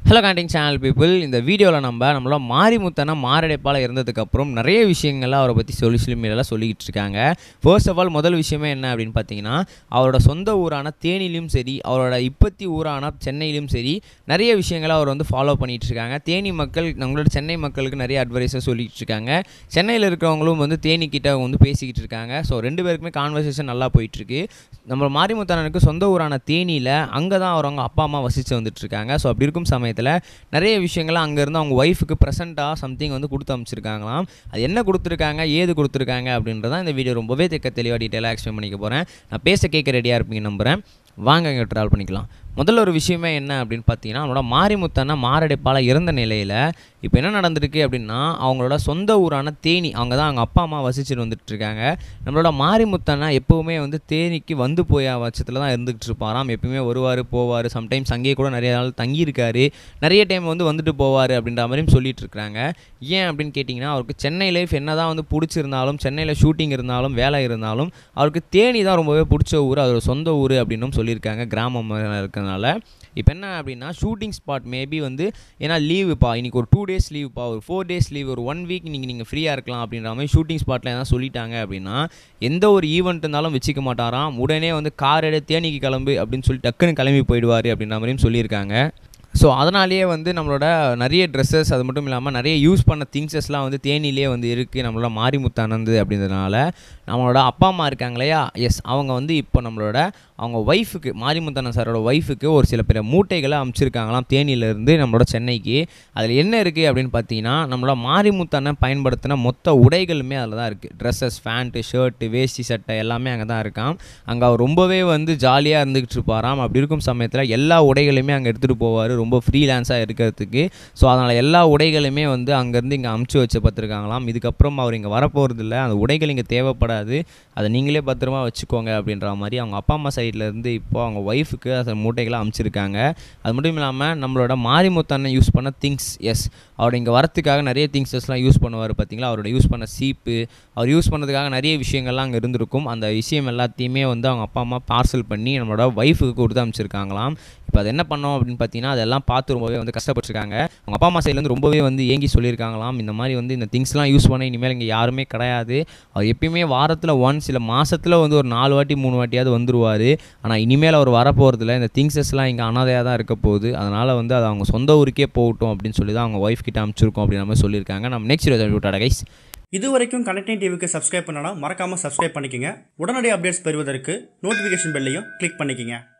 hello காண்டிங் channel people இந்த வீடியோவில் நம்ம நம்மளோட மாரிமுத்தனா மாரடைப்பால் இருந்ததுக்கப்புறம் நிறைய விஷயங்கள்லாம் அவரை பற்றி சொல்லி சொல்லி மீதெல்லாம் சொல்லிக்கிட்டு இருக்காங்க ஃபர்ஸ்ட் ஆஃப் ஆல் முதல் விஷயமே என்ன அப்படின்னு பார்த்தீங்கன்னா அவரோட சொந்த ஊரான தேனிலையும் சரி அவரோட இப்பத்தி ஊரான சென்னையிலும் சரி நிறைய விஷயங்களை அவர் வந்து ஃபாலோ பண்ணிகிட்டு இருக்காங்க தேனி மக்கள் நம்மளோட சென்னை மக்களுக்கு நிறைய அட்வைஸை சொல்லிகிட்டு இருக்காங்க சென்னையில் இருக்கிறவங்களும் வந்து தேனி கிட்ட வந்து பேசிக்கிட்டு இருக்காங்க ஸோ ரெண்டு பேருக்குமே கான்வர்சேஷன் நல்லா போயிட்டுருக்கு நம்ம மாரிமுத்தனனுக்கு சொந்த ஊரான தேனியில் அங்கே தான் அவர் அவங்க அப்பா அம்மா வசித்து வந்துட்டு இருக்காங்க ஸோ அப்படி இருக்கும் சமயத்தில் நிறைய விஷயங்களை அங்கேருந்து அவங்க ஒய்ஃபுக்கு ப்ரெசென்ட்டாக சம்திங் வந்து கொடுத்து அமைச்சிருக்காங்களாம் அது என்ன கொடுத்துருக்காங்க ஏது கொடுத்துருக்காங்க அப்படின்றதான் இந்த வீடியோ ரொம்பவே தெக்க தெளிவாக டீட்டெயிலாக எக்ஸ்பிளைன் பண்ணிக்க போகிறேன் நான் பேச கேட்க ரெடியாக இருப்பீங்க நம்புகிறேன் வாங்க இங்கே ட்ராவல் பண்ணிக்கலாம் முதல்ல ஒரு விஷயமே என்ன அப்படின்னு பார்த்தீங்கன்னா அவனோட மாரிமுத்தனா மாரடைப்பால் இறந்த நிலையில் இப்போ என்ன நடந்திருக்கு அப்படின்னா அவங்களோட சொந்த ஊரான தேனி அவங்க தான் அவங்க அப்பா அம்மா வசிச்சுட்டு வந்துட்டு இருக்காங்க நம்மளோட மாரிமுத்தனா எப்போவுமே வந்து தேனிக்கு வந்து போய பட்சத்தில் தான் இருந்துகிட்டு இருப்பாராம் எப்பவுமே வருவார் போவார் சம்டைம்ஸ் அங்கேயே கூட நிறைய நாள் தங்கியிருக்காரு நிறைய டைம் வந்து வந்துட்டு போவார் அப்படின்ற மாதிரியும் சொல்லிட்டு இருக்காங்க ஏன் அப்படின்னு கேட்டிங்கன்னா அவருக்கு சென்னை லைஃப் என்ன தான் வந்து பிடிச்சிருந்தாலும் சென்னையில் ஷூட்டிங் இருந்தாலும் வேலை இருந்தாலும் அவருக்கு தேனி தான் ரொம்பவே பிடிச்ச ஊர் அதோட சொந்த ஊர் அப்படின்னும் சொல்லியிருக்காங்க கிராமம் இருக்கிறதுனால இப்போ என்ன அப்படின்னா ஷூட்டிங் ஸ்பாட் மேபி வந்து ஏன்னா லீவுப்பா இன்னைக்கு ஒரு டூ டேஸ் லீவுப்பா ஒரு ஃபோர் டேஸ் லீவ் ஒரு ஒன் வீக் நீங்கள் நீங்கள் ஃப்ரீயாக இருக்கலாம் அப்படின்ற மாதிரி ஷூட்டிங் ஸ்பாட்டில் எதாவது சொல்லிட்டாங்க அப்படின்னா எந்த ஒரு ஈவெண்ட் இருந்தாலும் வச்சுக்க மாட்டாராம் உடனே வந்து கார் எடு தேனிக்கு கிளம்பு அப்படின்னு சொல்லி டக்குன்னு கிளம்பி போயிடுவார் அப்படின்ற மாதிரியும் சொல்லியிருக்காங்க ஸோ அதனாலேயே வந்து நம்மளோட நிறைய ட்ரெஸ்ஸஸ் அது மட்டும் இல்லாமல் நிறைய யூஸ் பண்ண திங்ஸஸ்லாம் வந்து தேனிலே வந்து இருக்குது நம்மளோட மாரிமுத்தானந்து அப்படின்றதுனால நம்மளோட அப்பா அம்மா இருக்காங்க இல்லையா எஸ் அவங்க வந்து இப்போ நம்மளோட அவங்க ஒய்ஃபுக்கு மாரிமுத்தானன் சாரோட ஒய்ஃபுக்கு ஒரு சில பிற மூட்டைகளை அமைச்சிருக்காங்களாம் தேனியிலேருந்து நம்மளோட சென்னைக்கு அதில் என்ன இருக்குது அப்படின்னு பார்த்தீங்கன்னா நம்மளோட மாரிமுத்தானன் பயன்படுத்தின மொத்த உடைகளுமே அதில் தான் இருக்குது ட்ரெஸ்ஸஸ் ஃபேண்ட்டு ஷர்ட்டு வேஷ்டி சட்டை எல்லாமே அங்கே தான் இருக்கான் அங்கே அவர் ரொம்பவே வந்து ஜாலியாக இருந்துக்கிட்டு இருப்பாராம் அப்படி இருக்கும் சமயத்தில் எல்லா உடைகளுமே அங்கே எடுத்துகிட்டு போவார் ரொம்ப ஃப்ரீலான்ஸாக இருக்கிறதுக்கு ஸோ அதனால் எல்லா உடைகளுமே வந்து அங்கேருந்து இங்கே அமுச்சு வச்சு பார்த்துருக்காங்களாம் இதுக்கப்புறம் அவர் இங்கே வரப்போகிறது இல்லை அந்த உடைகள் இங்கே தேவைப்படாது அதை நீங்களே பத்திரமா வச்சுக்கோங்க அப்படின்ற மாதிரி அவங்க அப்பா அம்மா சைட்லேருந்து இப்போ அவங்க ஒய்ஃபுக்கு அந்த மூட்டைகளை அமைச்சிருக்காங்க அது மட்டும் இல்லாமல் நம்மளோட மாரிமுத்தானை யூஸ் பண்ண திங்ஸ் எஸ் அவர் இங்கே வரத்துக்காக நிறைய திங்ஸஸ்லாம் யூஸ் பண்ணுவார் பார்த்தீங்களா அவரோட யூஸ் பண்ண சீப்பு அவர் யூஸ் பண்ணதுக்காக நிறைய விஷயங்கள்லாம் அங்கே இருந்திருக்கும் அந்த விஷயம் எல்லாத்தையுமே வந்து அவங்க அப்பா அம்மா பார்சல் பண்ணி நம்மளோட ஒய்ஃபுக்கு கொடுத்து அமைச்சிருக்காங்களாம் இப்போ அது என்ன பண்ணோம் அப்படின்னு பார்த்தீங்கன்னா அதெல்லாம் பார்த்து ரொம்பவே வந்து கஷ்டப்பட்டுருக்காங்க அவங்க அப்பா அம்மா சைட்லேருந்து ரொம்பவே வந்து ஏங்கி சொல்லியிருக்காங்களாம் இந்த மாதிரி வந்து இந்த திங்ஸ்லாம் யூஸ் பண்ண இனிமேல் இங்கே யாருமே கிடையாது அவர் எப்பயுமே வாரத்தில் ஒன்ஸ் இல்லை மாதத்தில் வந்து ஒரு நாலு வாட்டி மூணு வாட்டியாவது வந்துருவார் ஆனால் இனிமேல் அவர் வரப்போகிறதுல இந்த திங்ஸஸ்லாம் இங்கே அனாதையாக தான் இருக்க போகுது அதனால் வந்து அது அவங்க சொந்த ஊருக்கே போகட்டும் அப்படின்னு சொல்லி தான் அவங்க ஒய்ஃப் கிட்ட அமைச்சிருக்கோம் அப்படின்ற மாதிரி சொல்லியிருக்காங்க நம்ம நெக்ஸ்ட் விட்டாட கைஸ் இது வரைக்கும் கனெக்டிங் டிவிக்கு சப்ஸ்கிரைப் பண்ணனா மறக்காமல் சப்ஸ்கிரைப் பண்ணிக்கங்க உடனடி அப்டேட்ஸ் பெறுவதற்கு நோட்டிஃபிகேஷன் பெல்லையும் கிளிக் பண்ணிக்கங்க